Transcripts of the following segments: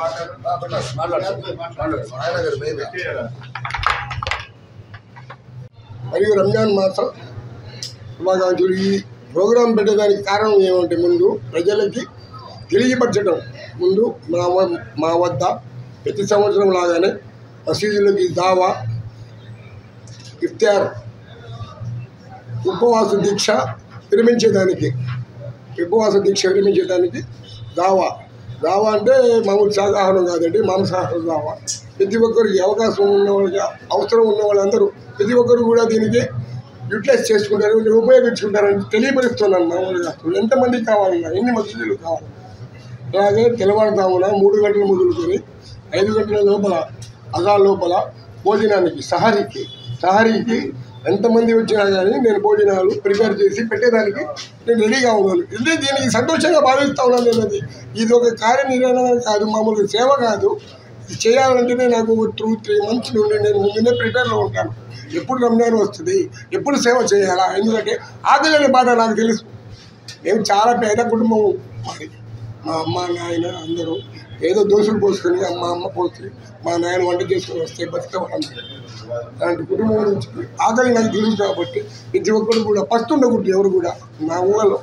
మరియు రంజాన్ మాసం శుభాకాంక్షలు ఈ ప్రోగ్రాం పెట్టడానికి కారణం ఏమంటే ముందు ప్రజలకి తెలియపరచడం ముందు మా వ- మా వద్ద ప్రతి సంవత్సరం లాగానే మసీదులకి దావా ఇఫ్తార్ ఉపవాస దీక్ష విరమించేదానికి ఉపవాస దీక్ష విరమించేదానికి దావా దావా అంటే మామూలు శాకాహారం కాదండి మాంసాహారం దావా ప్రతి ఒక్కరికి అవకాశం ఉన్న వాళ్ళకి అవసరం ఉన్న వాళ్ళందరూ ప్రతి ఒక్కరు కూడా దీనికి యూటిలైజ్ చేసుకుంటారు ఉపయోగించుకుంటారని తెలియపరుస్తున్నాను మామూలుగా ఎంతమంది కావాలన్నా ఎన్ని మసీదులు కావాలి అలాగే తెల్లవారుజామున మూడు గంటలు మొదలుకొని ఐదు గంటల లోపల అగా లోపల భోజనానికి సహరికి సహరికి ఎంతమంది వచ్చినా కానీ నేను భోజనాలు ప్రిపేర్ చేసి పెట్టేదానికి నేను రెడీగా ఉన్నాను ఇది దీనికి సంతోషంగా భావిస్తా ఉన్నాను నేను అది ఇది ఒక కార్యనిర్వహణ కాదు మామూలుగా సేవ కాదు ఇది చేయాలంటేనే నాకు ఒక టూ త్రీ మంత్స్ నుండి నేను ముందునే ప్రిపేర్లో ఉంటాను ఎప్పుడు రంజాన్ వస్తుంది ఎప్పుడు సేవ చేయాలా ఎందుకంటే ఆకలి బాధ నాకు తెలుసు మేము చాలా పేద కుటుంబం మాది మా అమ్మ నాయన అందరూ ఏదో దోశలు పోసుకొని మా అమ్మ పోసి మా నాయన వంట చేసుకొని వస్తే బతికే వాళ్ళందరూ అలాంటి కుటుంబం నుంచి ఆకలి నాకు తెలుసు కాబట్టి ప్రతి ఒక్కరు కూడా ఫస్ట్ ఉండకూడదు ఎవరు కూడా నా ఊళ్ళో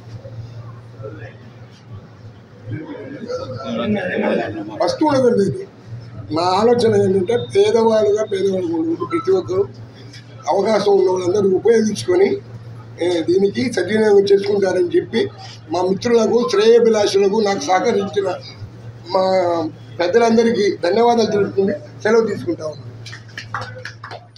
ఫస్ట్ ఉండకూడదు ఇది నా ఆలోచన ఏంటంటే పేదవాళ్ళుగా పేదవాళ్ళు ఉండకూడదు ప్రతి ఒక్కరు అవకాశం ఉన్న వాళ్ళందరూ ఉపయోగించుకొని ఏ, దీనికి సద్వినియోగం చేసుకుంటారని చెప్పి మా మిత్రులకు శ్రేయభిలాషులకు నాకు సహకరించిన మా పెద్దలందరికీ ధన్యవాదాలు తెలుపుకుని సెలవు తీసుకుంటా ఉన్నాను